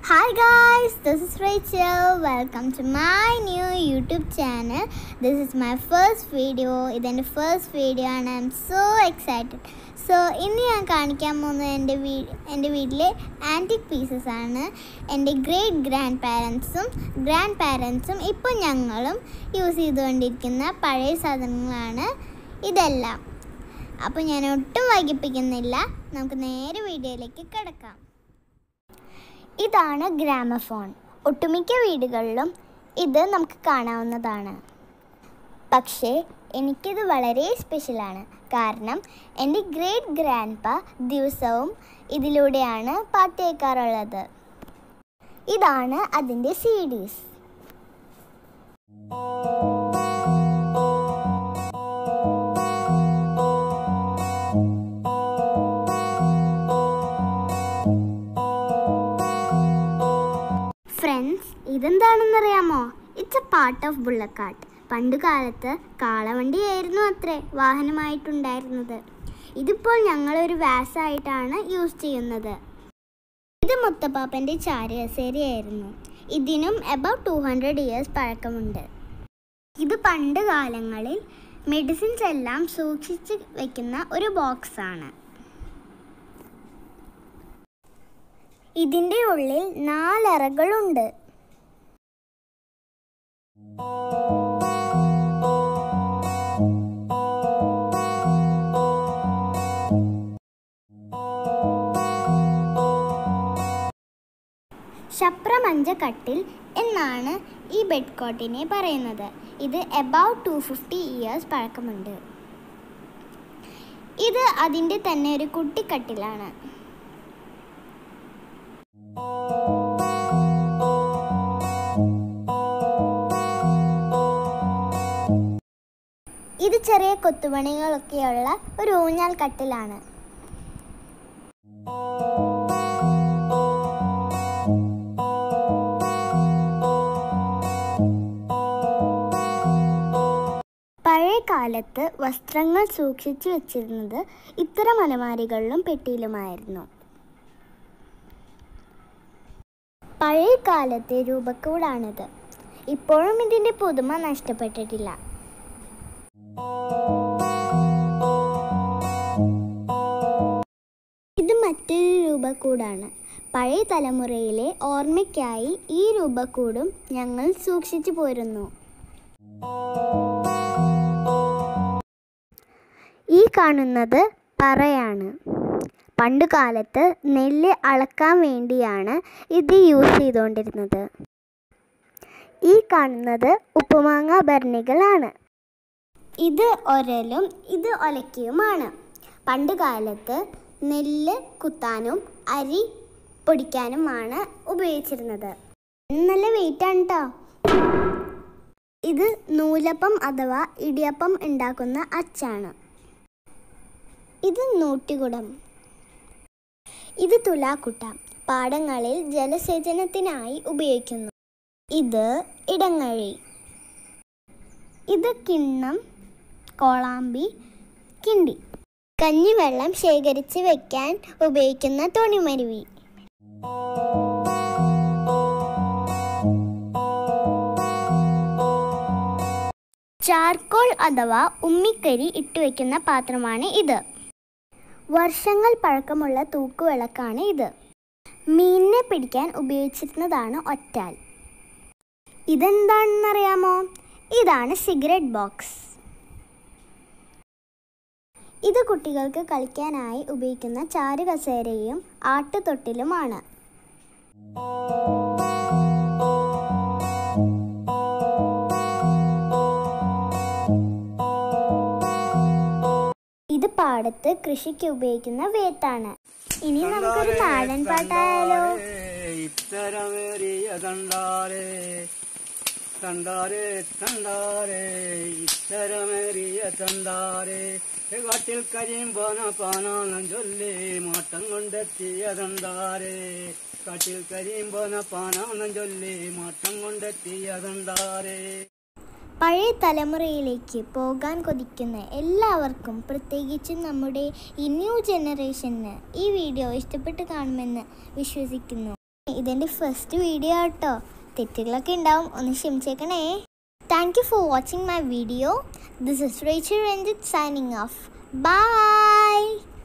Hi guys, this is Rachel. Welcome to my new YouTube channel. This is my first video. ഇതെൻ്റെ first video ആണ് I'm so excited so ഇന്ന് ഞാൻ കാണിക്കാൻ പോകുന്നത് എൻ്റെ വീ എൻ്റെ വീട്ടിലെ ആൻറ്റിക് പീസസ് ആണ് എൻ്റെ ഗ്രേറ്റ് ഗ്രാൻഡ് പാരൻസും ഗ്രാൻഡ് പാരൻസും ഇപ്പോൾ ഞങ്ങളും യൂസ് ചെയ്തുകൊണ്ടിരിക്കുന്ന പഴയ സാധനങ്ങളാണ് ഇതെല്ലാം അപ്പോൾ ഞാൻ ഒട്ടും വൈകിപ്പിക്കുന്നില്ല നമുക്ക് നേരെ വീഡിയോയിലേക്ക് കിടക്കാം ഇതാണ് ഗ്രാമഫോൺ ഒട്ടുമിക്ക വീടുകളിലും ഇത് നമുക്ക് കാണാവുന്നതാണ് പക്ഷേ എനിക്കിത് വളരെ സ്പെഷ്യലാണ് കാരണം എൻ്റെ ഗ്രേറ്റ് ഗ്രാൻഡ് പ ദിവസവും ഇതിലൂടെയാണ് പാട്ട് കേൾക്കാറുള്ളത് ഇതാണ് അതിൻ്റെ സി ഡീസ് ഫ്രണ്ട്സ് ഇതെന്താണെന്നറിയാമോ it's a part of bullock cart പണ്ടു കാലത്ത് കാളവണ്ടിയായിരുന്നു അത്രേ വാഹനമായിട്ടുണ്ടായിരുന്നത് ഇതിപ്പോൾ ഞങ്ങളൊരു വാസായിട്ടാണ് യൂസ് ചെയ്യുന്നത് ഇത് മുത്തപ്പാപ്പൻ്റെ ചാരുകസേരയായിരുന്നു ഇതിനും എബൌട്ട് ടു ഹൺഡ്രഡ് ഇയേഴ്സ് പഴക്കമുണ്ട് ഇത് പണ്ട് കാലങ്ങളിൽ മെഡിസിൻസ് എല്ലാം സൂക്ഷിച്ച് വെക്കുന്ന ഒരു ബോക്സ് ആണ് ഇതിൻ്റെ ഉള്ളിൽ നാലറകളുണ്ട് ശപ്രമഞ്ച കട്ടിൽ എന്നാണ് ഈ ബെഡ് കോട്ടിനെ പറയുന്നത് ഇത് എബൌട്ട് ടു ഫിഫ്റ്റി ഇയേഴ്സ് പഴക്കമുണ്ട് ഇത് അതിൻ്റെ തന്നെ ഒരു കുട്ടിക്കട്ടിലാണ് ഇത് ചെറിയ കൊത്തുപണികളൊക്കെയുള്ള ഒരു ഊഞ്ഞാൽ കട്ടിലാണ് പഴയ കാലത്ത് വസ്ത്രങ്ങൾ സൂക്ഷിച്ചു വെച്ചിരുന്നത് ഇത്തരം അലമാരികളിലും പെട്ടിയിലുമായിരുന്നു പഴയ കാലത്തെ രൂപക്കൂടാണിത് ഇപ്പോഴും ഇതിൻ്റെ പുതുമ നഷ്ടപ്പെട്ടിട്ടില്ല ഇത് മറ്റൊരു രൂപക്കൂടാണ് പഴയ തലമുറയിലെ ഓർമ്മയ്ക്കായി ഈ രൂപക്കൂടും ഞങ്ങൾ സൂക്ഷിച്ചു പോരുന്നു ഈ കാണുന്നത് പറയാണ് പണ്ടു കാലത്ത് നെല്ല് അളക്കാൻ വേണ്ടിയാണ് ഇത് യൂസ് ചെയ്തുകൊണ്ടിരുന്നത് ഈ കാണുന്നത് ഉപ്പുമാങ്ങ ഭരണികളാണ് ഇത് ഒരലും ഇത് ഒലക്കയുമാണ് പണ്ട് കാലത്ത് നെല്ല് കുത്താനും അരി പൊടിക്കാനുമാണ് ഉപയോഗിച്ചിരുന്നത് നല്ല വെയിറ്റാണ് കേട്ടോ ഇത് നൂലപ്പം അഥവാ ഇടിയപ്പം ഉണ്ടാക്കുന്ന അച്ചാണ് ഇത് നൂട്ടികുടം ഇത് തുലാക്കുട്ട പാടങ്ങളിൽ ജലസേചനത്തിനായി ഉപയോഗിക്കുന്നു ഇത് ഇടങ്ങഴി ഇത് കിണ്ണം കോളാമ്പി കിണ്ടി കഞ്ഞിവെള്ളം ശേഖരിച്ച് വെക്കാൻ ഉപയോഗിക്കുന്ന തോണിമരുവി ചാർക്കോൾ അഥവാ ഉമ്മിക്കരി ഇട്ടുവെക്കുന്ന പാത്രമാണ് ഇത് വർഷങ്ങൾ പഴക്കമുള്ള തൂക്കുവിളക്കാണ് ഇത് മീനിനെ പിടിക്കാൻ ഉപയോഗിച്ചിരുന്നതാണ് ഒറ്റാൽ ഇതെന്താണെന്നറിയാമോ ഇതാണ് സിഗരറ്റ് ബോക്സ് ഇത് കുട്ടികൾക്ക് കളിക്കാനായി ഉപയോഗിക്കുന്ന ചാരുകസേരയും ആട്ടുതൊട്ടിലുമാണ് ഇത് പാടത്ത് കൃഷിക്ക് ഉപയോഗിക്കുന്ന വേത്താണ് ഇനി നമുക്കൊരു നാടൻ പാട്ടായാലോ ഇത്തരമേറിയ തണ്ടാരേ തണ്ടാരേ തണ്ടാരേ ഇത്തരമേറിയ തണ്ടാരേ കാട്ടിൽ കരിമ്പോന പാനാനം ചൊല്ലി മാട്ടം കൊണ്ടെത്തിയ തണ്ടാരേ കാട്ടിൽ കരിമ്പോന പാനാനം ചൊല്ലി മാട്ടം കൊണ്ടെത്തിയ തണ്ടാരേ പഴയ തലമുറയിലേക്ക് പോകാൻ കൊതിക്കുന്ന എല്ലാവർക്കും പ്രത്യേകിച്ചും നമ്മുടെ ഈ ന്യൂ ജനറേഷന് ഈ വീഡിയോ ഇഷ്ടപ്പെട്ട് കാണുമെന്ന് വിശ്വസിക്കുന്നു ഇതെൻ്റെ ഫസ്റ്റ് വീഡിയോ കേട്ടോ തെറ്റുകളൊക്കെ ഉണ്ടാവും ഒന്ന് ക്ഷമിച്ചേക്കണേ thank you for watching my video this is Rachel Ranjith signing off by